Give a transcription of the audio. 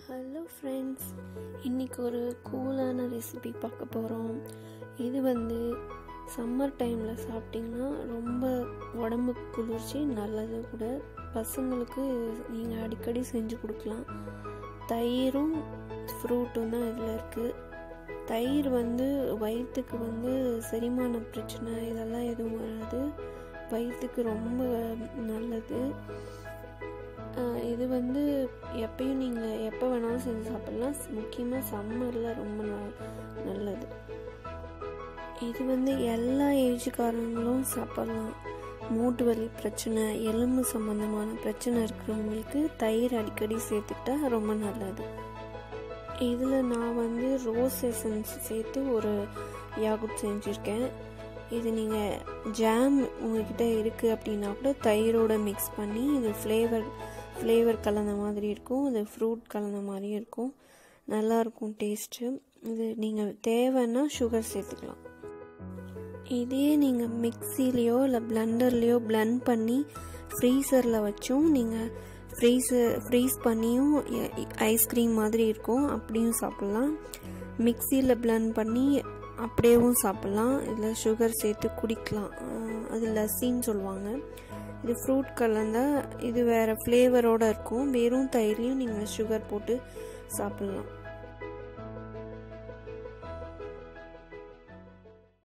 hello friends இன்றைக்கி ஒரு கூலான recipe பார்க்க போகிறோம் இது வந்து சம்மர் டைமில் சாப்பிட்டிங்கன்னா ரொம்ப உடம்புக்கு குளிர்ச்சி நல்லது கூட பசங்களுக்கு நீங்கள் அடிக்கடி செஞ்சு கொடுக்கலாம் தயிரும் ஃப்ரூட்டும் தான் இதில் இருக்குது தயிர் வந்து வயிற்றுக்கு வந்து செரிமான பிரச்சனை இதெல்லாம் எதுவும் வராது வயிற்றுக்கு ரொம்ப நல்லது ஆஹ் இது வந்து எப்பயும் நீங்கள் எப்போ வேணாலும் செஞ்சு சாப்பிட்லாம் முக்கியமாக சம்மரில் ரொம்ப ந- நல்லது இது வந்து எல்லா ஏஜுக்காரங்களும் சாப்பிட்லாம் மூட்டு வலி பிரச்சனை எலும்பு சம்மந்தமான பிரச்சனை இருக்கிறவங்களுக்கு தயிர் அடிக்கடி சேர்த்துக்கிட்டா ரொம்ப நல்லது இதில் நான் வந்து ரோஸ் எசன்ஸ் சேர்த்து ஒரு யாகுட் செஞ்சுருக்கேன் இது நீங்கள் ஜாம் உங்ககிட்ட இருக்குது அப்படின்னா கூட தயிரோட மிக்ஸ் பண்ணி இது ஃப்ளேவர் ஃப்ளேவர் கலந்த மாதிரி இருக்கும் இது ஃப்ரூட் கலந்த மாதிரியும் இருக்கும் நல்லா இருக்கும் டேஸ்ட்டு இது நீங்கள் தேவைன்னா சுகர் சேர்த்துக்கலாம் இதே நீங்கள் மிக்சிலேயோ இல்லை பிளெண்டர்லேயோ பிளெண்ட் பண்ணி ஃப்ரீசரில் வச்சும் நீங்கள் ஃப்ரீசர் ஃப்ரீஸ் பண்ணியும் ஐஸ்கிரீம் மாதிரி இருக்கும் அப்படியும் சாப்பிட்லாம் மிக்சியில் பிளெண்ட் பண்ணி அப்படியேவும் சாப்பிட்லாம் இதில் சுகர் சேர்த்து குடிக்கலாம் அஹ் அது லஸ்ஸின்னு சொல்லுவாங்க இது ஃப்ரூட் கலந்தால் இது வேறு ஃப்ளேவரோடு இருக்கும் வெறும் தயிர்லையும் நீங்கள் சுகர் போட்டு சாப்பிட்லாம்